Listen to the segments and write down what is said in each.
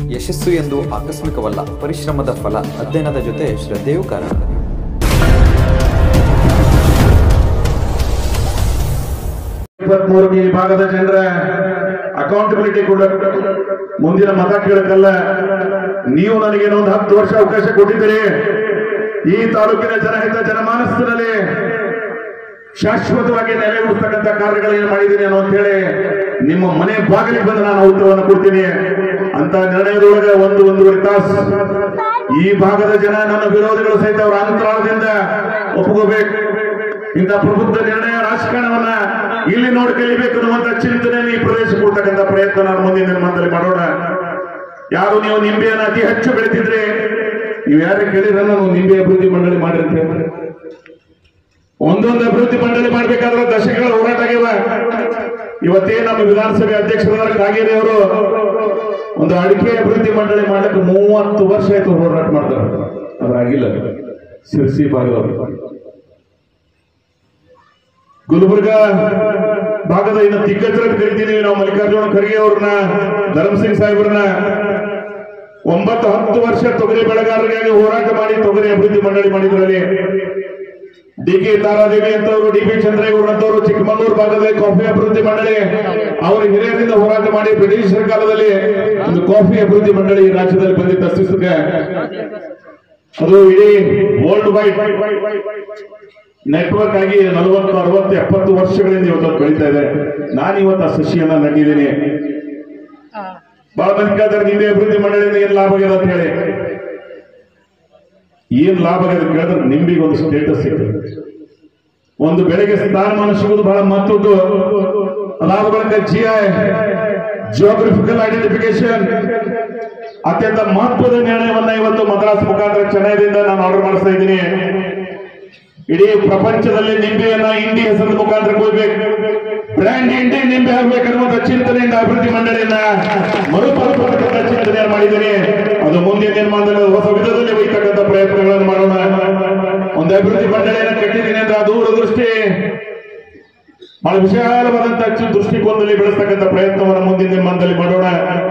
ಯಶಸ್ಸು ಎಂದು ಆಕಸ್ಮಿಕವಲ್ಲ ಪರಿಶ್ರಮದ ಫಲ ಅಧ್ಯಯನದ ಜೊತೆ ಶ್ರದ್ಧೆಯೂ ಕಾರಣ ಇಪ್ಪತ್ಮೂರನೇ ಭಾಗದ ಜನರ ಅಕೌಂಟಬಿಲಿಟಿ ಕೂಡ ಮುಂದಿನ ಮತ ಕೇಳಕ್ಕಲ್ಲ ನೀವು ನನಗೇನೋ ಒಂದು ಹತ್ತು ವರ್ಷ ಅವಕಾಶ ಕೊಟ್ಟಿದ್ದೀರಿ ಈ ತಾಲೂಕಿನ ಜನಹಿತ ಜನಮಾನಸದಲ್ಲಿ ಶಾಶ್ವತವಾಗಿ ನೆಲೆಯೂರ್ತಕ್ಕಂಥ ಕಾರ್ಯಗಳೇನು ಮಾಡಿದ್ದೀನಿ ಅನ್ನೋ ಅಂತ ಹೇಳಿ ನಿಮ್ಮ ಮನೆ ಬಾಗಿಲಿಗೆ ಬಂದು ನಾನು ಉತ್ತರವನ್ನು ಕೊಡ್ತೀನಿ ಅಂತ ನಿರ್ಣಯದೊಳಗೆ ಒಂದು ಒಂದೂವರೆ ತಾಸು ಈ ಭಾಗದ ಜನ ನನ್ನ ವಿರೋಧಿಗಳು ಸಹಿತ ಅವರ ಅಂತರಾಳದಿಂದ ಒಪ್ಕೋಬೇಕು ಇಂಥ ಪ್ರಬುದ್ಧ ನಿರ್ಣಯ ರಾಜಕಾರಣವನ್ನ ಇಲ್ಲಿ ನೋಡಿ ಕಲಿಬೇಕು ಅನ್ನುವಂತ ಚಿಂತನೆ ಈ ಪ್ರದೇಶ ಕೊಡ್ತಕ್ಕಂಥ ಪ್ರಯತ್ನ ನಾನು ಮುಂದಿನ ನಿರ್ಮಾಣದಲ್ಲಿ ಮಾಡೋಣ ಯಾರು ನೀವು ನಿಂಬೆಯನ್ನು ಅತಿ ಹೆಚ್ಚು ಬೆಳಿತಿದ್ರೆ ನೀವು ಯಾರು ಕೇಳಿದ್ರೆ ನಾನು ನಿಂಬೆ ಅಭಿವೃದ್ಧಿ ಮಂಡಳಿ ಮಾಡಿರ್ತೇನೆ ಒಂದೊಂದು ಅಭಿವೃದ್ಧಿ ಮಂಡಳಿ ಮಾಡ್ಬೇಕಾದ್ರೆ ದಶಕಗಳ ಹೋರಾಟ ಆಗ್ಯವ ಇವತ್ತೇ ನಮ್ಮ ವಿಧಾನಸಭೆ ಅಧ್ಯಕ್ಷರಾದ ಕಾಗೇರಿ ಅವರು ಒಂದು ಅಡಿಕೆ ಅಭಿವೃದ್ಧಿ ಮಂಡಳಿ ಮಾಡ್ಲಿಕ್ಕೆ ಮೂವತ್ತು ವರ್ಷ ಆಯ್ತು ಹೋರಾಟ ಮಾಡ್ತಾರೆ ಅದ್ರಾಗಿಲ್ಲ ಸಿರ್ಸಿ ಭಾಗದವರು ಗುಲ್ಬರ್ಗ ಭಾಗದ ಇನ್ನು ದಿಗ್ಗಜರ ಕರಿತಿದ್ದೀವಿ ನಾವು ಮಲ್ಲಿಕಾರ್ಜುನ ಖರ್ಗೆ ಅವ್ರನ್ನ ಧರ್ಮಸಿಂಗ್ ಸಾಹೇಬ್ರನ್ನ ಒಂಬತ್ತು ಹತ್ತು ವರ್ಷ ತೊಗರಿ ಬೆಳೆಗಾರರಿಗಾಗಿ ಹೋರಾಟ ಮಾಡಿ ತೊಗರಿ ಅಭಿವೃದ್ಧಿ ಮಂಡಳಿ ಮಾಡಿದ್ರಲ್ಲಿ ಡಿ ಕೆ ತಾರಾದೇವಿ ಅಂತವರು ಡಿ ಪಿ ಚಂದ್ರೇಗೌಡರಂತವರು ಚಿಕ್ಕಮಗಳೂರು ಭಾಗದಲ್ಲಿ ಕಾಫಿ ಅಭಿವೃದ್ಧಿ ಮಂಡಳಿ ಅವರ ಹಿರಿಯರಿಂದ ಹೋರಾಟ ಮಾಡಿ ಬ್ರಿಟಿಷರ ಕಾಲದಲ್ಲಿ ಒಂದು ಕಾಫಿ ಅಭಿವೃದ್ಧಿ ಮಂಡಳಿ ಈ ರಾಜ್ಯದಲ್ಲಿ ಬಂದಿದ್ದ ಅಸ್ತಿತ್ವಕ್ಕೆ ಅದು ಇಡೀ ವರ್ಲ್ಡ್ ವೈಡ್ ನೆಟ್ವರ್ಕ್ ಆಗಿ ನಲವತ್ತು ಅರವತ್ತು ಎಪ್ಪತ್ತು ವರ್ಷಗಳಿಂದ ಇವತ್ತು ಅದು ಬೆಳೀತಾ ಇದೆ ನಾನು ಇವತ್ತು ಆ ಸಸಿಯನ್ನ ನಟ್ಟಿದ್ದೀನಿ ಬಹಳ ಮಂದಿ ಕೇಳ್ತಾರೆ ನಿಂಬೆ ಅಭಿವೃದ್ಧಿ ಮಂಡಳಿಯಿಂದ ಏನ್ ಲಾಭ ಆಗ್ಯದ ಅಂತ ಹೇಳಿ ಏನ್ ಲಾಭ ಆಗ್ಯದ ಕೇಳಿದ್ರೆ ನಿಂಬಿಗೆ ಒಂದು ಸ್ಟೇಟಸ್ ಸಿಗ್ತದೆ ಒಂದು ಬೆಳೆಗೆ ಸ್ಥಾನಮಾನ ಸಿಗುವುದು ಬಹಳ ಮಹತ್ವದ್ದು ಅದಾದ ಬಳಿಕ ಜಿ ಐ ಜಿಯೋಗ್ರಫಿಕಲ್ ಐಡೆಂಟಿಫಿಕೇಶನ್ ಅತ್ಯಂತ ಮಹತ್ವದ ನಿರ್ಣಯವನ್ನ ಇವತ್ತು ಮದ್ರಾಸ್ ಮುಖಾಂತರ ಚೆನ್ನೈದಿಂದ ನಾನು ಆರ್ಡರ್ ಮಾಡಿಸ್ತಾ ಇದ್ದೀನಿ ಇಡೀ ಪ್ರಪಂಚದಲ್ಲಿ ನಿಂಬೆಯನ್ನ ಇಂಡಿ ಹೆಸರಿನ ಮುಖಾಂತರ ಹೋಗ್ಬೇಕು ಬ್ರ್ಯಾಂಡ್ ಇಂಡಿ ನಿಂಬೆ ಆಗ್ಬೇಕನ್ನುವಂತ ಚಿಂತನೆಯಿಂದ ಅಭಿವೃದ್ಧಿ ಮಂಡಳಿಯನ್ನ ಮರುಪರಿಪರ್ತಕ್ಕಂಥ ಚಿಂತನೆಯನ್ನು ಮಾಡಿದ್ದೀನಿ ಅದು ಮುಂದಿನ ನಿರ್ಮಾಣದಲ್ಲಿ ಹೊಸ ವಿಧದಲ್ಲಿ ಒಯ್ತಕ್ಕಂಥ ಪ್ರಯತ್ನಗಳನ್ನು ಮಾಡೋಣ ಒಂದು ಅಭಿವೃದ್ಧಿ ಮಂಡಳಿಯನ್ನ ಕಟ್ಟಿದ್ದೀನಿ ಅಂದ್ರೆ ಅದು ದೂರದೃಷ್ಟಿ ಬಹಳ ವಿಶಾಲವಾದಂತಹ ಚು- ದೃಷ್ಟಿಕೋನದಲ್ಲಿ ಬೆಳೆಸ್ತಕ್ಕಂಥ ಪ್ರಯತ್ನವನ್ನು ಮುಂದಿನ ನಿರ್ಮಾಣದಲ್ಲಿ ಮಾಡೋಣ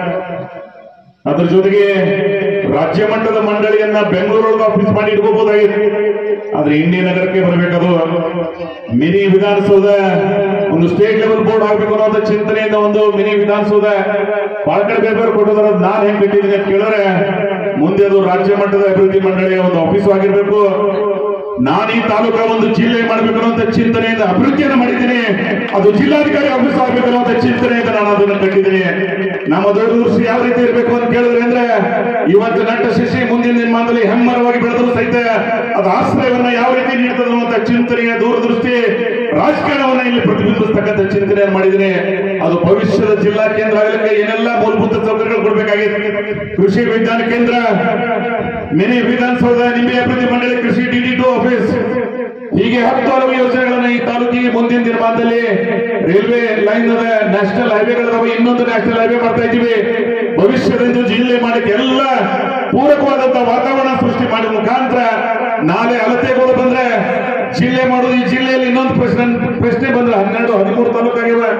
ಅದ್ರ ಜೊತೆಗೆ ರಾಜ್ಯ ಮಟ್ಟದ ಮಂಡಳಿಯನ್ನ ಬೆಂಗಳೂರೊಳಗೆ ಆಫೀಸ್ ಮಾಡಿ ಇಟ್ಕೋಬಹುದಾಗಿತ್ತು ಆದ್ರೆ ಇಂಡಿ ನಗರಕ್ಕೆ ಬರಬೇಕದು ಮಿನಿ ವಿಧಾನಸೌಧ ಒಂದು ಸ್ಟೇಟ್ ಲೆವೆಲ್ ಬೋರ್ಡ್ ಆಗ್ಬೇಕು ಅನ್ನೋ ಚಿಂತನೆಯಿಂದ ಒಂದು ಮಿನಿ ವಿಧಾನಸೌಧ ಬಹಳ ಕಡೆ ಬೇರೆ ಬೇರೆ ಕೊಟ್ಟಿದ್ದಾರೆ ಅದು ನಾನು ಹೆಂಗ್ ಬಿಟ್ಟಿದ್ದೀನಿ ಅಂತ ಕೇಳಿದ್ರೆ ಮುಂದೆ ಅದು ರಾಜ್ಯ ಮಟ್ಟದ ಅಭಿವೃದ್ಧಿ ಮಂಡಳಿಯ ಒಂದು ಆಫೀಸ್ ಆಗಿರ್ಬೇಕು ನಾನು ಈ ತಾಲೂಕ ಒಂದು ಜಿಲ್ಲೆ ಮಾಡಬೇಕು ಅನ್ನುವಂತ ಚಿಂತನೆಯಿಂದ ಅಭಿವೃದ್ಧಿಯನ್ನು ಮಾಡಿದ್ದೀನಿ ಅದು ಜಿಲ್ಲಾಧಿಕಾರಿ ಆಫೀಸ್ ಆಗಬೇಕು ಅನ್ನುವಂತ ಚಿಂತನೆಯಿಂದ ನಾನು ಅದನ್ನು ಕಟ್ಟಿದ್ದೀನಿ ನಮ್ಮ ದೂರದೃಷ್ಟಿ ಯಾವ ರೀತಿ ಇರಬೇಕು ಅಂತ ಕೇಳಿದ್ರೆ ಅಂದ್ರೆ ಇವತ್ತು ನಟ್ಟ ಶಿಶಿ ಮುಂದಿನ ನಿರ್ಮಾಣದಲ್ಲಿ ಹೆಮ್ಮರವಾಗಿ ಬೆಳೆದರೂ ಸಹಿತ ಅದು ಆಶ್ರಯವನ್ನ ಯಾವ ರೀತಿ ನೀಡ್ತದೆ ಅನ್ನುವಂತ ಚಿಂತನೆಯ ದೂರದೃಷ್ಟಿ ರಾಜಕಾರಣವನ್ನ ಇಲ್ಲಿ ಪ್ರತಿಬಿಂಬಿಸ್ತಕ್ಕಂಥ ಚಿಂತನೆಯನ್ನು ಮಾಡಿದ್ದೀನಿ ಅದು ಭವಿಷ್ಯದ ಜಿಲ್ಲಾ ಕೇಂದ್ರ ಆಗಲಿಕ್ಕೆ ಏನೆಲ್ಲ ಮೂಲಭೂತ ಸೌಕರ್ಯಗಳು ಕೊಡಬೇಕಾಗಿದೆ ಕೃಷಿ ವಿಜ್ಞಾನ ಕೇಂದ್ರ ಮಿನಿ ವಿಧಾನಸೌಧ ನಿಂಬೆ ಅಭಿವೃದ್ಧಿ ಮಂಡಳಿ ಕೃಷಿ ಡಿಡಿ ಟು ಆಫೀಸ್ ಹೀಗೆ ಹತ್ತು ಹಲವು ಯೋಜನೆಗಳನ್ನ ಈ ತಾಲೂಕಿಗೆ ಮುಂದಿನ ನಿರ್ಮಾಣದಲ್ಲಿ ರೈಲ್ವೆ ಲೈನ್ ಅದ ನ್ಯಾಷನಲ್ ಹೈವೇಗಳದಾವ ಇನ್ನೊಂದು ನ್ಯಾಷನಲ್ ಹೈವೇ ಮಾಡ್ತಾ ಇದ್ದೀವಿ ಭವಿಷ್ಯದಿಂದ ಜಿಲ್ಲೆ ಮಾಡಕ್ಕೆ ಎಲ್ಲ ಪೂರಕವಾದಂತಹ ವಾತಾವರಣ ಸೃಷ್ಟಿ ಮಾಡಿ ಮುಖಾಂತರ ನಾಳೆ ಅಳತೆಗಳು ಬಂದ್ರೆ ಜಿಲ್ಲೆ ಮಾಡೋದು ಈ ಜಿಲ್ಲೆಯಲ್ಲಿ ಇನ್ನೊಂದು ಪ್ರಶ್ನೆ ಪ್ರಶ್ನೆ ಬಂದ್ರೆ ಹನ್ನೆರಡು ಹದಿಮೂರು ತಾಲೂಕಾಗಿವೆ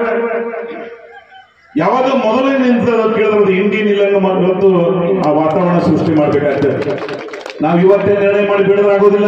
ಯಾವಾಗ ಮೊದಲೇ ನಿಂತದ ಕೇಳಿದ್ರೆ ಇಂಡಿ ನಿಲ್ಲಂಗ ಇವತ್ತು ಆ ವಾತಾವರಣ ಸೃಷ್ಟಿ ಮಾಡ್ಬೇಕಾಗ್ತದೆ ನಾವು ಇವತ್ತೇ ನಿರ್ಣಯ ಮಾಡಿ ಬಿಡೋದ್ರ ಆಗೋದಿಲ್ಲ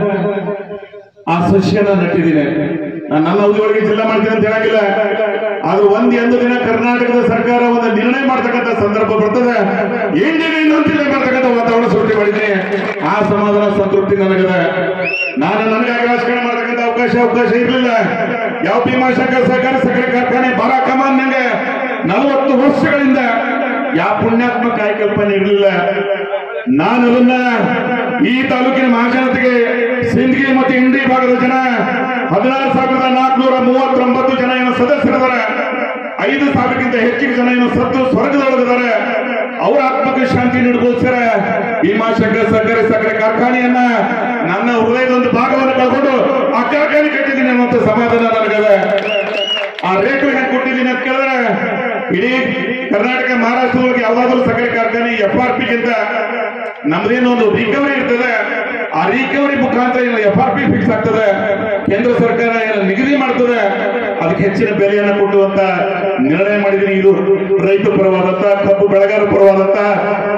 ಆ ಸಸ್ಯನ ನಟ್ಟಿದ್ದೀನಿ ನಾನು ನನ್ನ ಅವಧಿಯೊಳಗೆ ಜಿಲ್ಲಾ ಮಾಡ್ತೀನಿ ಅಂತ ಹೇಳಂಗಿಲ್ಲ ಆದ್ರೆ ಒಂದ್ ಎಂದು ದಿನ ಕರ್ನಾಟಕದ ಸರ್ಕಾರ ಒಂದು ನಿರ್ಣಯ ಮಾಡ್ತಕ್ಕಂಥ ಸಂದರ್ಭ ಬರ್ತದೆ ಇಂಡಿಗೆ ಇನ್ನೊಂದು ಜಿಲ್ಲೆ ಮಾಡ್ತಕ್ಕಂಥ ವಾತಾವರಣ ಸೃಷ್ಟಿ ಮಾಡಿದ್ದೀನಿ ಆ ಸಮಾಧಾನ ಸಂತೃಪ್ತಿ ನನಗದ ನಾನು ನನಗಾಗಿ ರಾಜಕಾರಣ ಮಾಡ್ತಕ್ಕಂಥ ಅವಕಾಶ ಅವಕಾಶ ಇರಲಿಲ್ಲ ಯಾವ ಭೀಮಾಶಂಕರ್ ಸಹಕಾರ ಸಕ್ಕರೆ ಕಾರ್ಖಾನೆ ಬಾರಾ ಕಮಾನ್ ನಂಗೆ ನಲವತ್ತು ವರ್ಷಗಳಿಂದ ಯಾವ ಪುಣ್ಯಾತ್ಮ ಕಾಯಕಲ್ಪನೆ ಇರಲಿಲ್ಲ ನಾನು ಅದನ್ನ ಈ ತಾಲೂಕಿನ ಮಹಾಜನತೆಗೆ ಸಿಂದಗಿ ಮತ್ತು ಇಂಡಿ ಭಾಗದ ಜನ ಹದಿನಾರು ಸಾವಿರದ ನಾಲ್ಕುನೂರ ಮೂವತ್ತೊಂಬತ್ತು ಜನ ಏನು ಸದಸ್ಯರಿದ್ದಾರೆ ಐದು ಸಾವಿರಕ್ಕಿಂತ ಹೆಚ್ಚಿನ ಜನ ಏನು ಸತ್ತು ಸ್ವರ್ಗದೊಳಗಿದ್ದಾರೆ ಅವರ ಆತ್ಮಕ್ಕೆ ಶಾಂತಿ ನೀಡಬಹುದರ ಭೀಮಾಶಂಕರ್ ಸಕ್ಕರೆ ಸಕ್ಕರೆ ಕಾರ್ಖಾನೆಯನ್ನ ನನ್ನ ಹೃದಯದ ಒಂದು ಭಾಗವನ್ನು ಕಳ್ಕೊಂಡು ಆ ಕಾರ್ಖಾನೆ ಕಟ್ಟಿದ್ದೀನಿ ಅನ್ನುವಂಥ ಸಮಾಧಾನ ನನಗದೆ ಆ ರೇಟ್ ಹೆಂಗ್ ಕೊಟ್ಟಿದ್ದೀನಿ ಅಂತ ಕೇಳಿದ್ರೆ ಇಡೀ ಕರ್ನಾಟಕ ಮಹಾರಾಷ್ಟ್ರದೊಳಗೆ ಯಾವ್ದಾದ್ರು ಸಕ್ಕರೆ ಕಾರ್ಖಾನೆ ಎಫ್ ಆರ್ ಪಿಗಿಂತ ನಮ್ದೇನೋ ಒಂದು ರಿಕವರಿ ಇರ್ತದೆ ಆ ರಿಕವರಿ ಮುಖಾಂತರ ಎಫ್ ಆರ್ ಪಿ ಫಿಕ್ಸ್ ಆಗ್ತದೆ ಕೇಂದ್ರ ಸರ್ಕಾರ ಏನು ನಿಗದಿ ಮಾಡ್ತದೆ ಅದಕ್ಕೆ ಹೆಚ್ಚಿನ ಬೆಲೆಯನ್ನು ಕೊಡುವಂತ ನಿರ್ಣಯ ಮಾಡಿದ್ದೀನಿ ಇದು ರೈತ ಪರವಾದಂತ ಕಬ್ಬು ಬೆಳೆಗಾರ ಪರವಾದಂತ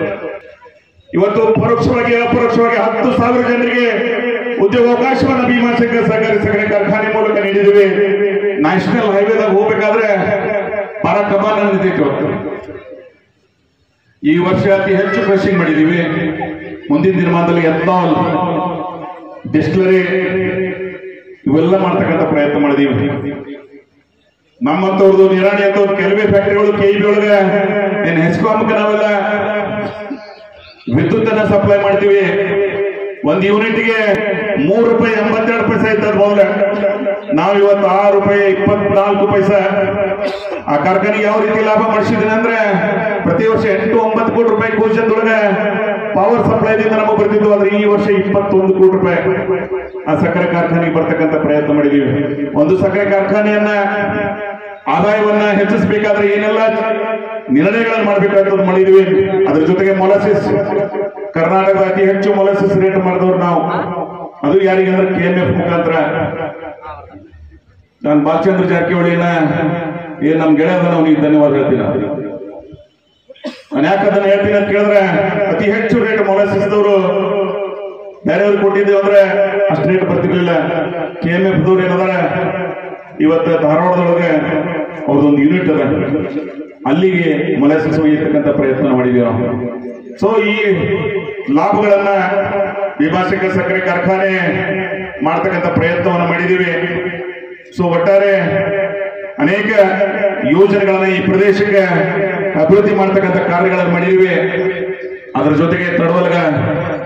ಇವತ್ತು ಪರೋಕ್ಷವಾಗಿ ಅಪರೋಕ್ಷವಾಗಿ ಹತ್ತು ಸಾವಿರ ಜನರಿಗೆ ಉದ್ಯೋಗಾವಕಾಶವನ್ನು ಭೀಮಾಶಂಕರ್ ಸಹಕಾರಿ ಸಕ್ಕರೆ ಕಾರ್ಖಾನೆ ಮೂಲಕ ನೀಡಿದ್ದೀವಿ ನ್ಯಾಷನಲ್ ಹೈವೇದಾಗ ಹೋಗ್ಬೇಕಾದ್ರೆ ಬಹಳ ಕಮಾನ ನಿಂತೈತಿ ಇವತ್ತು ಈ ವರ್ಷ ಅತಿ ಹೆಚ್ಚು ಕ್ರಷಿಂಗ್ ಮಾಡಿದ್ದೀವಿ ಮುಂದಿನ ದಿನಮಾನದಲ್ಲಿ ಎಥನಾಲ್ ಡಿಸ್ಟಿಲರಿ ಇವೆಲ್ಲ ಮಾಡ್ತಕ್ಕಂಥ ಪ್ರಯತ್ನ ಮಾಡಿದೀವಿ ನಮ್ಮಂತವ್ರದ್ದು ನಿರಾಣಿ ಅಂತವ್ರು ಕೆಲವೇ ಫ್ಯಾಕ್ಟರಿಗಳು ಕೆ ಬಿ ಒಳಗ ಏನ್ ಹೆಸ್ಕಾಮ್ಗೆ ನಾವೆಲ್ಲ ವಿದ್ಯುತ್ ಅನ್ನ ಸಪ್ಲೈ ಮಾಡ್ತೀವಿ ಒಂದ್ ಯೂನಿಟ್ಗೆ ಮೂರು ರೂಪಾಯಿ ಎಂಬತ್ತೆರಡು ಪೈಸೆ ಇದ್ದದ ಮೌಲ್ಯ ನಾವು ಇವತ್ತು ಆರು ರೂಪಾಯಿ ಇಪ್ಪತ್ನಾಲ್ಕು ಪೈಸೆ ಆ ಕಾರ್ಖಾನೆಗೆ ಯಾವ ರೀತಿ ಲಾಭ ಮಾಡಿಸಿದ್ದೀನಿ ಅಂದ್ರೆ ಪ್ರತಿ ವರ್ಷ ಎಂಟು ಒಂಬತ್ತು ಕೋಟಿ ರೂಪಾಯಿ ಕೋಶದೊಳಗೆ ಪವರ್ ಸಪ್ಲೈದಿಂದ ನಮಗೆ ಬರ್ತಿದ್ವು ಆದ್ರೆ ಈ ವರ್ಷ ಇಪ್ಪತ್ತೊಂದು ಕೋಟಿ ರೂಪಾಯಿ ಆ ಸಕ್ಕರೆ ಕಾರ್ಖಾನೆಗೆ ಬರ್ತಕ್ಕಂಥ ಪ್ರಯತ್ನ ಮಾಡಿದೀವಿ ಒಂದು ಸಕ್ಕರೆ ಕಾರ್ಖಾನೆಯನ್ನ ಆದಾಯವನ್ನ ಹೆಚ್ಚಿಸಬೇಕಾದ್ರೆ ಏನೆಲ್ಲ ನಿರ್ಣಯಗಳನ್ನು ಮಾಡಬೇಕಾಗ್ತದೆ ಮಾಡಿದೀವಿ ಅದ್ರ ಜೊತೆಗೆ ಮೊಲಸಿಸ್ ಕರ್ನಾಟಕದ ಅತಿ ಹೆಚ್ಚು ಮೊಲಸಿಸ್ ರೇಟ್ ಮಾಡಿದವ್ರು ನಾವು ಅದು ಯಾರಿಗೆ ಅಂದ್ರೆ ಕೆ ಎಂ ಎಫ್ ಮುಖಾಂತರ ನಾನು ಬಾಲಚಂದ್ರ ಜಾರಕಿಹೊಳಿನ ಏನ್ ನಮ್ ಗೆಳೆಯದ ಅವನಿಗೆ ಧನ್ಯವಾದ ಹೇಳ್ತೀನಿ ನಾನು ಯಾಕೆ ಅದನ್ನ ಹೇಳ್ತೀನಿ ಅಂತ ಕೇಳಿದ್ರೆ ಅತಿ ಹೆಚ್ಚು ರೇಟ್ ಮೊಲಸಿಸಿದವರು ಬೇರೆಯವ್ರು ಕೊಟ್ಟಿದ್ದೀವಿ ಅಂದ್ರೆ ಅಷ್ಟು ರೇಟ್ ಬರ್ತಿರ್ಲಿಲ್ಲ ಕೆ ಎಂ ಎಫ್ ದವ್ರು ಏನದಾರ ಇವತ್ತು ಧಾರವಾಡದೊಳಗೆ ಅವ್ರದೊಂದು ಯೂನಿಟ್ ಅದ ಅಲ್ಲಿಗೆ ಮೊಲಸಿಸ್ ಒಯ್ಯತಕ್ಕಂಥ ಪ್ರಯತ್ನ ಮಾಡಿದೀವಿ ನಾವು ಸೊ ಈ ಲಾಭಗಳನ್ನ ವಿಭಾಷಕ ಸಕ್ಕರೆ ಕಾರ್ಖಾನೆ ಮಾಡ್ತಕ್ಕಂಥ ಪ್ರಯತ್ನವನ್ನು ಮಾಡಿದೀವಿ ಸೊ ಒಟ್ಟಾರೆ ಅನೇಕ ಯೋಜನೆಗಳನ್ನ ಈ ಪ್ರದೇಶಕ್ಕೆ ಅಭಿವೃದ್ಧಿ ಮಾಡ್ತಕ್ಕಂಥ ಕಾರ್ಯಗಳನ್ನು ಮಾಡಿದೀವಿ ಅದರ ಜೊತೆಗೆ ತಡವಲ್ಗ